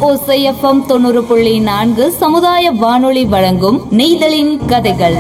ஓசை எஃப்எம் தொண்ணூறு புள்ளி நான்கு சமுதாய வானொலி வழங்கும் நெய்தலின் கதைகள்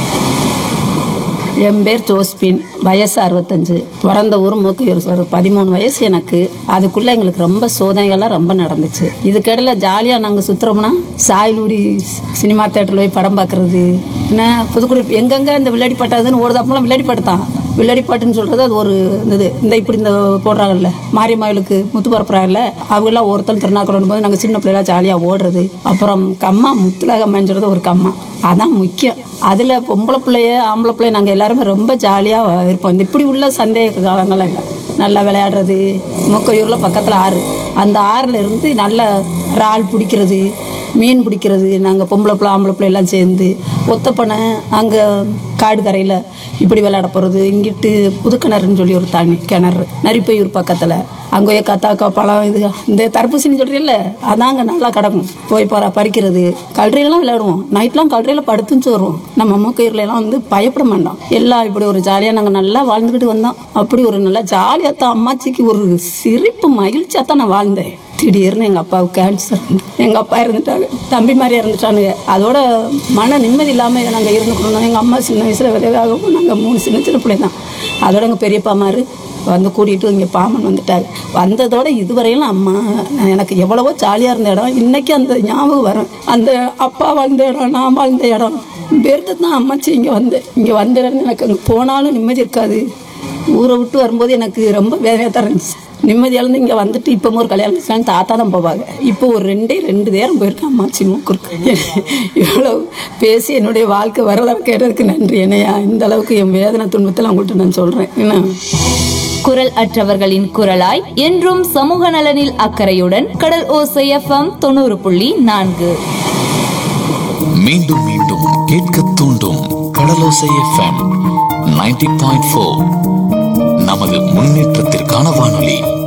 என் பேர் ஜோஸ்பின் வயசு அறுபத்தஞ்சு பிறந்த ஊர் மூக்கையூர் சார் பதிமூணு வயசு எனக்கு அதுக்குள்ள எங்களுக்கு ரொம்ப சோதனைகள்லாம் ரொம்ப நடந்துச்சு இதுக்கிடையில ஜாலியாக நாங்கள் சுற்றுறோம்னா சாயலூடி சினிமா தேட்டரில் போய் படம் பார்க்கறது என்ன புதுக்குடி எங்கெங்க இந்த விளையாடி பாட்டாதுன்னு ஓடுதாப்பெல்லாம் விளையாடி பாட்டு தான் விளையாடி பாட்டுன்னு சொல்றது அது ஒரு இது இந்த இப்படி இந்த போடுறாங்கல்ல மாரியம்மாவிலுக்கு முத்து பரப்புறாங்கல்ல அவங்கெல்லாம் ஒருத்தர் திருநாக்கள் போது நாங்கள் சின்ன பிள்ளைலாம் ஜாலியாக ஓடுறது அப்புறம் கம்மா முத்துலகம்மான்னு சொல்றது ஒரு கம்மா அதான் முக்கியம் அதில் பொம்பளை பிள்ளைய ஆம்பளை பிள்ளைய நாங்கள் எல்லாருமே ரொம்ப ஜாலியாக இருப்போம் இந்த இப்படி உள்ள சந்தேக காலங்கள்லாம் இல்லை நல்லா விளையாடுறது மூக்கையூரில் பக்கத்தில் ஆறு அந்த ஆறில் இருந்து நல்ல இறால் பிடிக்கிறது மீன் பிடிக்கிறது நாங்கள் பொம்பளை பிள்ளை ஆம்பளை பிள்ளை எல்லாம் சேர்ந்து ஒத்தப்பனை அங்கே காடு கரையில் இப்படி விளையாட போகிறது இங்கிட்டு புதுக்கிணறுன்னு சொல்லி ஒரு தனி கிணறு நரிப்பையூர் பக்கத்தில் அங்கே கத்தாக்கா பழம் இது இந்த தர்பூசணின்னு சொல்கிறீல்ல அதாங்க நல்லா கிடக்கும் போய் பற பறிக்கிறது கல்றையெல்லாம் விளையாடுவோம் நைட்லாம் கல்றையில் படுத்துச்சு வருவோம் நம்ம மூக்கையூர்ல எல்லாம் வந்து பயப்பட மாட்டோம் எல்லாம் இப்படி ஒரு ஜாலியாக நாங்கள் நல்லா வாழ்ந்துக்கிட்டு வந்தோம் அப்படி ஒரு நல்லா ஜாலியாக தான் அம்மாச்சிக்கு ஒரு சிரிப்பு மகிழ்ச்சியாக தான் நான் வாழ்ந்தேன் திடீர்னு எங்கள் அப்பாவுக்கு கேன்சர் எங்கள் அப்பா இறந்துட்டாங்க தம்பி மாதிரி இறந்துட்டானுங்க அதோட மன நிம்மதி இல்லாமல் நாங்கள் இருந்துக்கணும் எங்கள் அம்மா சின்ன வயசில் விதவாகவும் நாங்கள் மூணு சின்ன சின்ன பிள்ளை தான் அதோட எங்கள் பெரியப்பா மாதிரி வந்து கூட்டிகிட்டு இங்கே பாமன் வந்துட்டாரு வந்ததோட இதுவரையிலும் அம்மா நான் எனக்கு எவ்வளவோ ஜாலியாக இருந்த இடம் இன்னைக்கு அந்த ஞாபகம் வரும் அந்த அப்பா வாழ்ந்த இடம் நான் வாழ்ந்த இடம் பேர்த்து தான் அம்மாச்சி இங்கே வந்தேன் இங்கே வந்த இடம் எனக்கு அங்கே போனாலும் நிம்மதி இருக்காது ஊரை விட்டு வரும்போது எனக்கு ரொம்ப வேதனையாக தான் இருந்துச்சு நிம்மதி இழந்து இங்கே வந்துட்டு இப்போ ஒரு கல்யாணம் வச்சாலும் தாத்தா தான் போவாங்க இப்போ ஒரு ரெண்டே ரெண்டு நேரம் போயிருக்கேன் அம்மாச்சி மூக்குருக்கு இவ்வளோ பேசி என்னுடைய வாழ்க்கை வரலாறு கேட்டதுக்கு நன்றி என்னையா இந்த அளவுக்கு என் வேதனை துன்பத்தில் உங்கள்கிட்ட நான் சொல்கிறேன் என்ன குரல் அற்றவர்களின் குரலாய் என்றும் சமூக நலனில் அக்கறையுடன் கடல் ஓசை எஃப்எம் தொண்ணூறு புள்ளி நான்கு மீண்டும் மீண்டும் கேட்க தூண்டும் Kadalosai FM ninety point four நமது முன்னேற்றத்திற்கான வானொலி